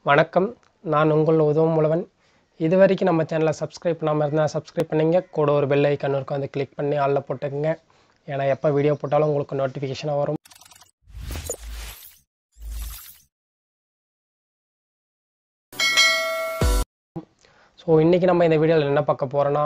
வணக்கம் நான் உங்கள் உதவும் மூலவன் இது வரைக்கும் நம்ம சேனலை சப்ஸ்கிரைப் பண்ணாமல் இருந்தால் சப்ஸ்கிரைப் பண்ணிங்க கூட ஒரு பெல் ஐக்கன் இருக்கும் அதை கிளிக் பண்ணி ஆளில் போட்டுக்கோங்க ஏன்னா எப்போ வீடியோ போட்டாலும் உங்களுக்கு நோட்டிஃபிகேஷனாக வரும் ஸோ இன்றைக்கி நம்ம இந்த வீடியோவில் என்ன பார்க்க போகிறோன்னா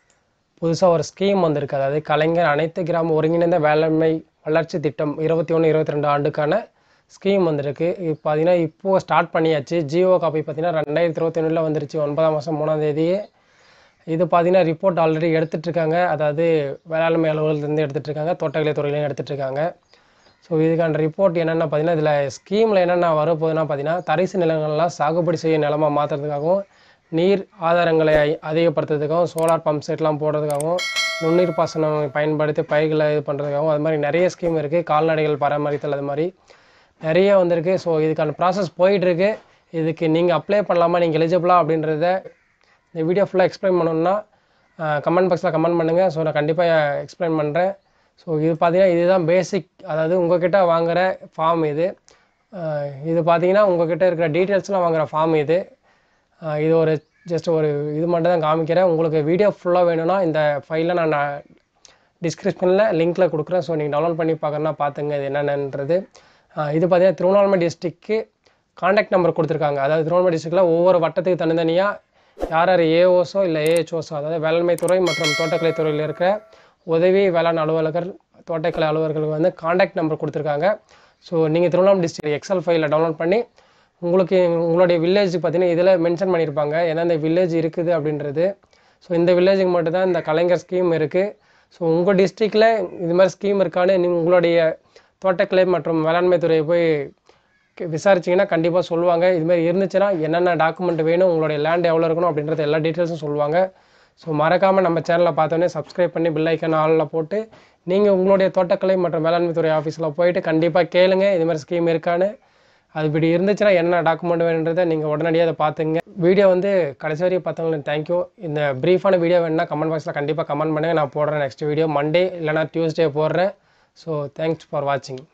புதுசாக ஒரு ஸ்கீம் வந்திருக்கு அதாவது கலைஞர் அனைத்து கிராம ஒருங்கிணைந்த வேளாண்மை வளர்ச்சி திட்டம் இருபத்தி ஒன்று இருபத்தி ரெண்டு ஆண்டுக்கான ஸ்கீம் வந்திருக்கு இப்போ பார்த்தீங்கன்னா இப்போது ஸ்டார்ட் பண்ணியாச்சு ஜியோ காப்பி பார்த்தீங்கன்னா ரெண்டாயிரத்தி இருபத்தி ஒன்றில் வந்துருச்சு ஒன்பதாம் மாதம் மூணாம் தேதியே இது பார்த்தீங்கன்னா ரிப்போர்ட் ஆல்ரெடி எடுத்துட்ருக்காங்க அதாவது வேளாண்மை அலுவலகத்துலேருந்து எடுத்துட்ருக்காங்க தோட்டக்கலை துறையிலையும் எடுத்துட்ருக்காங்க ஸோ இதுக்கான ரிப்போர்ட் என்னென்ன பார்த்தீங்கன்னா இதில் ஸ்கீமில் என்னென்ன வரப்போகுதுன்னா பார்த்தீங்கன்னா தரிசு நிலங்கள்லாம் சாகுபடி செய்ய நிலமாக மாற்றுறதுக்காகவும் நீர் ஆதாரங்களை அதிகப்படுத்துறதுக்காகவும் சோலார் பம்ப் செட்லாம் போடுறதுக்காகவும் நுண்ணீர் பாசனம் பயன்படுத்தி பயிர்களை இது பண்ணுறதுக்காகவும் அது மாதிரி நிறைய ஸ்கீம் இருக்குது கால்நடைகள் பராமரித்தல் அது மாதிரி நிறைய வந்திருக்கு ஸோ இதுக்கான ப்ராசஸ் போயிட்டுருக்கு இதுக்கு நீங்கள் அப்ளை பண்ணலாமா நீங்கள் எலிஜிபிளா அப்படின்றத இந்த வீடியோ ஃபுல்லாக எக்ஸ்பிளைன் பண்ணணும்னா கமெண்ட் பாக்ஸில் கமெண்ட் பண்ணுங்கள் ஸோ நான் கண்டிப்பாக எக்ஸ்பிளைன் பண்ணுறேன் ஸோ இது பார்த்தீங்கன்னா இதுதான் பேசிக் அதாவது உங்ககிட்ட வாங்குகிற ஃபார்ம் இது அஹ் இது பார்த்தீங்கன்னா உங்ககிட்ட இருக்கிற டீட்டெயில்ஸ்லாம் வாங்குகிற ஃபார்ம் இது அஹ் இது ஒரு ஜஸ்ட் ஒரு இது மட்டும் தான் காமிக்கிறேன் உங்களுக்கு வீடியோ ஃபுல்லாக வேணும்னா இந்த ஃபைலை நான் டிஸ்கிரிப்ஷனில் லிங்க்கில் கொடுக்குறேன் ஸோ நீங்கள் டவுன்லோட் பண்ணி பார்க்கறனா பார்த்துங்க இது என்னென்னன்றது அஹ் இது பார்த்தீங்கன்னா திருவண்ணாமலை டிஸ்ட்ரிக்கு காண்டாக்ட் நம்பர் கொடுத்துருக்காங்க அதாவது திருவண்ணாமலை டிஸ்ட்ரிக்டில் ஒவ்வொரு வட்டத்துக்கு தனித்தனியாக யார் யார் ஏஓஸோ இல்லை ஏஹெச்ஓஸோ அதாவது வேளாண்மை துறை மற்றும் தோட்டக்கலை துறையில் இருக்கிற உதவி வேளாண் அலுவலகர் தோட்டக்கலை அலுவலர்களுக்கு வந்து காண்டாக்ட் நம்பர் கொடுத்துருக்காங்க ஸோ நீங்கள் திருவண்ணாமலை டிஸ்ட்ரிக்ட் எக்ஸல் ஃபைலில் டவுன்லோட் பண்ணி உங்களுக்கு உங்களுடைய வில்லேஜ் பார்த்தீங்கன்னா இதில் மென்ஷன் பண்ணியிருப்பாங்க எந்தெந்த வில்லேஜ் இருக்குது அப்படின்றது ஸோ இந்த வில்லேஜுக்கு மட்டும்தான் இந்த கலைஞர் ஸ்கீம் இருக்குது ஸோ உங்கள் டிஸ்ட்ரிக்டில் இது மாதிரி ஸ்கீம் இருக்கான்னு நீங்கள் உங்களுடைய தோட்டக்கலை மற்றும் வேளாண்மை துறையை போய் கே- விசாரிச்சீங்கன்னா கண்டிப்பாக சொல்லுவாங்க இது மாதிரி இருந்துச்சுன்னா என்னென்ன டாக்குமெண்ட் வேணும் உங்களுடைய லேண்ட் எவ்வளோ இருக்கணும் அப்படின்றது எல்லா டீட்டெயில்ஸும் சொல்லுவாங்க ஸோ மறக்காமல் நம்ம சேனலை பார்த்தோன்னே சப்ஸ்கிரைப் பண்ணி பில் ஐக்கன் ஆளில் போட்டு நீங்கள் உங்களுடைய தோட்டக்கலை மற்றும் வேளாண்மை துறை ஆஃபீஸில் போயிட்டு கண்டிப்பாக கேளுங்க இது மாதிரி ஸ்கீம் இருக்கான்னு அது இப்படி இருந்துச்சுன்னா என்ன டாக்குமெண்ட் வேணுன்றதை நீங்கள் உடனடியாக அதை பார்த்துங்க வீடியோ வந்து கடைசி வரையும் பார்த்தவங்களுக்கு தேங்க்யூ இந்த ப்ரீஃபான வீடியோ வேணுன்னா கமெண்ட் பாக்ஸில் கண்டிப்பாக கமெண்ட் பண்ணுங்கள் நான் போடுறேன் நெக்ஸ்ட் வீடியோ மண்டே இல்லைனா டியூஸ்டே போடுறேன் ஸோ தேங்க்ஸ் ஃபார் வாட்சிங்